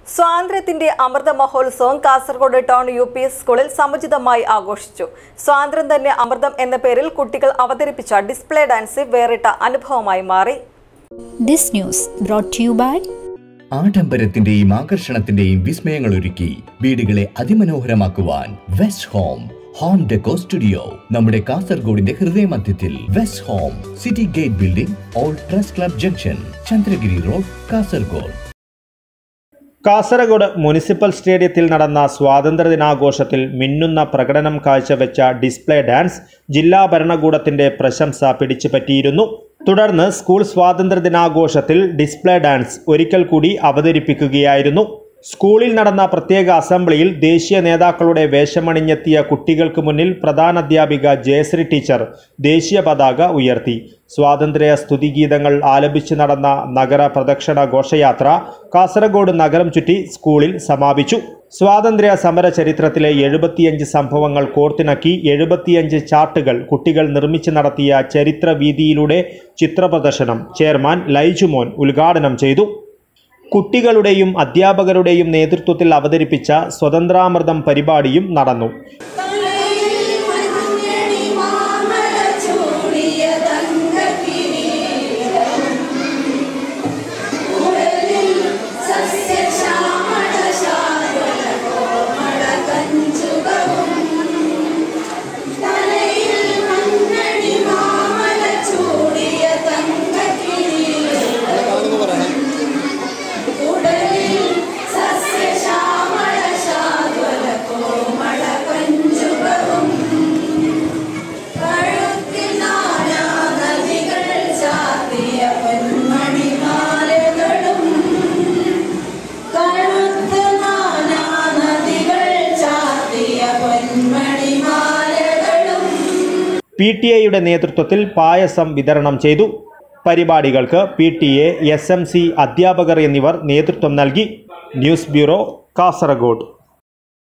സ്വാതന്ത്ര്യത്തിന്റെ അമൃത മഹോത്സവം Kasaragod town U P S സ്കൂളിൽ സമുചിതമായി ആഘോഷിച്ചു സ്വാതന്ത്ര്യം തന്നെ അമൃതം എന്ന പേരിൽ കുട്ടികൾ അവതരിപ്പിച്ച ഡിസ്പ്ലേ ഡാൻസ് വേറിട്ട അനുഭവമായി മാറി This news brought to you by ആഡംബരത്തിന്റെയും ആകർഷണത്തിന്റെയും വിസ്മയങ്ങൾ ഒരുക്കി വീടുകളെ അതിമനോഹരമാക്കുവാൻ west home home deco studio നമ്മുടെ കാസർഗോഡിന്റെ ഹൃദയമധ്യത്തിൽ west home city gate building old press club junction Chandragiri road Kasaragod Kasaragod municipal സ്റ്റേഡിയത്തിൽ നടന്ന സ്വാതന്ത്ര്യദിനാഘോഷത്തിൽ മിന്നുന്ന പ്രകടനം കാഴ്ചവെച്ച ഡിസ്പ്ലേ ഡാൻസ് ജില്ലാ ഭരണകൂടത്തിന്റെ പ്രശംസ പിടിച്ചുപറ്റിയിരുന്നു തുടർന്ന് സ്കൂൾ സ്വാതന്ത്ര്യദിനാഘോഷത്തിൽ ഡിസ്പ്ലേ ഡാൻസ് ഒരിക്കൽ കൂടി അവതരിപ്പിക്കുകയായിരുന്നു സ്കൂളിൽ നടന്ന പ്രത്യേക അസംബ്ലിയിൽ ദേശീയ നേതാക്കളുടെ വേഷമണിഞ്ഞെത്തിയ കുട്ടികൾക്ക് മുന്നിൽ പ്രധാനാധ്യാപിക ജയശ്രീ ടീച്ചർ ദേശീയ പതാക ഉയർത്തി സ്വാതന്ത്ര്യ സ്തുതിഗീതങ്ങൾ ആലപിച്ച് നടന്ന നഗര പ്രദക്ഷിണ ഘോഷയാത്ര കാസർഗോഡ് നഗരം ചുറ്റി സ്കൂളിൽ സമാപിച്ചു സ്വാതന്ത്ര്യ സമര ചരിത്രത്തിലെ എഴുപത്തിയഞ്ച് സംഭവങ്ങൾ കോർത്തിണക്കി എഴുപത്തിയഞ്ച് ചാർട്ടുകൾ കുട്ടികൾ നിർമ്മിച്ച് നടത്തിയ ചരിത്ര വീതിയിലൂടെ ചിത്രപ്രദർശനം ചെയർമാൻ ലൈജുമോൻ ഉദ്ഘാടനം ചെയ്തു കുട്ടികളുടെയും അധ്യാപകരുടെയും നേതൃത്വത്തിൽ അവതരിപ്പിച്ച സ്വതന്ത്രാമൃതം പരിപാടിയും നടന്നു പി ടി എയുടെ നേതൃത്വത്തിൽ പായസം വിതരണം ചെയ്തു പരിപാടികൾക്ക് P T A S M C അധ്യാപകർ എന്നിവർ നേതൃത്വം നൽകി ന്യൂസ് ബ്യൂറോ കാസർഗോഡ്